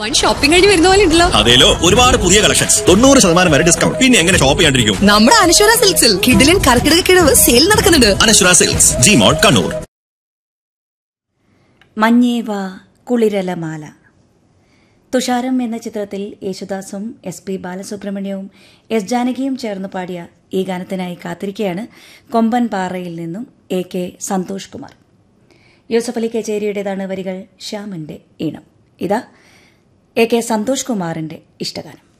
one shopping കഴിഞ്ഞ് വരുന്ന പോലെ ഉണ്ടല്ലോ അതേലോ ഒരുപാട് പുതിയ കളക്ഷൻസ് തൊണ്ണൂറ് ശതമാനം വരെ ഡിസ്കൗണ്ട് പിന്നെ എങ്ങനെ ഷോപ്പ് ചെയ്യാണ്ടിരിക്കും നമ്മുടെ അനശ്വര സിൽക്സിൽ കിഡിലൻ കർക്കിടക കിഴവ് സെയിൽ നടക്കുന്നുണ്ട് Anaswara silks G mall Kannur മഞ്ഞേവ കുളിരലമാല തുഷാരം എന്ന ചിത്രത്തിൽ യേശുദാസും എസ് പി ബാലസുബ്രഹ്മണ്യവും എസ് ജാനകിയും ചേർന്ന് പാടിയ ഈ ഗാനത്തിനായി കാത്തിരിക്കുകയാണ് കൊമ്പൻ പാറയിൽ നിന്നും എ കെ സന്തോഷ് കുമാർ യൂസഫ് അലി കച്ചേരിയുടേതാണ് വരികൾ ശ്യാമന്റെ ഈണം ഇതാ എ കെ സന്തോഷ് കുമാറിന്റെ ഇഷ്ടഗാനം